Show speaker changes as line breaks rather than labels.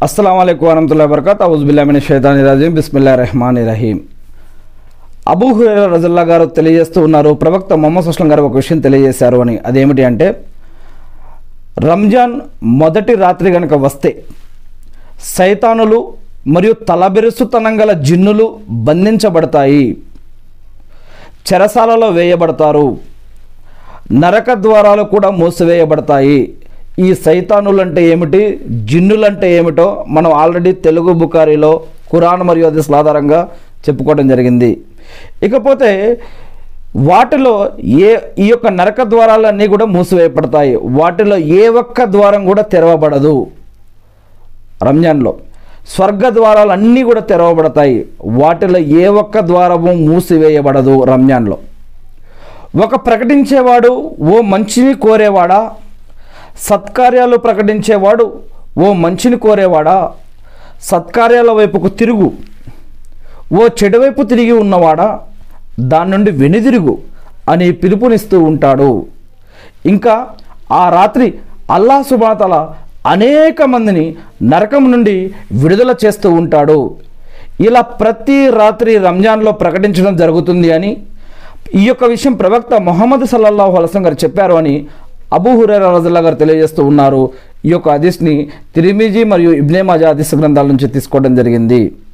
అస్సలం అయికు వరహతుల్లా వరకత్ అవుజుబిల్లామిన షైతాని రజీం బిస్మిల్లా రెహమాన్ రహీం అబూ హురైరా రజల్లా గారు తెలియజేస్తూ ఉన్నారు ప్రవక్త మొహమ్మద్ సుస్లం గారు ఒక విషయం తెలియజేశారు అని అదేమిటి అంటే రంజాన్ మొదటి రాత్రి కనుక వస్తే సైతానులు మరియు తలబెరుసుతనం గల జిన్నులు బంధించబడతాయి చెరసాలలో వేయబడతారు నరక ద్వారాలు కూడా మూసివేయబడతాయి ఈ సైతానులంటే ఏమిటి జిన్నులంటే ఏమిటో మనం ఆల్రెడీ తెలుగు బుకారిలో ఖురాన్ మరియు హదీస్ల ఆధారంగా చెప్పుకోవడం జరిగింది ఇకపోతే వాటిలో ఏ ఈ యొక్క నరక ద్వారాలన్నీ కూడా మూసివేయబడతాయి వాటిలో ఏ ఒక్క ద్వారం కూడా తెరవబడదు రంజాన్లో స్వర్గ ద్వారాలు అన్నీ కూడా తెరవబడతాయి వాటిలో ఏ ఒక్క ద్వారము మూసివేయబడదు రంజాన్లో ఒక ప్రకటించేవాడు ఓ మంచిని కోరేవాడా సత్కార్యాలు ప్రకటించేవాడు ఓ మంచిని కోరేవాడా సత్కార్యాల వైపుకు తిరుగు ఓ చెడు వైపు తిరిగి ఉన్నవాడా దాని నుండి వెనుదిరుగు అని పిలుపునిస్తూ ఉంటాడు ఇంకా ఆ రాత్రి అల్లా సుబాతల అనేక మందిని నరకం నుండి విడుదల చేస్తూ ఉంటాడు ఇలా ప్రతి రాత్రి రంజాన్లో ప్రకటించడం జరుగుతుంది అని ఈ యొక్క విషయం ప్రవక్త మొహమ్మద్ సల్లల్లాహు అలసం గారు చెప్పారు అని అబూ హురైరా రజల్లా గారు తెలియజేస్తూ ఉన్నారు ఈ యొక్క హదీస్ని తిరిమిజీ మరియు ఇబ్నే మాజా హదీస్ గ్రంథాల నుంచి తీసుకోవడం జరిగింది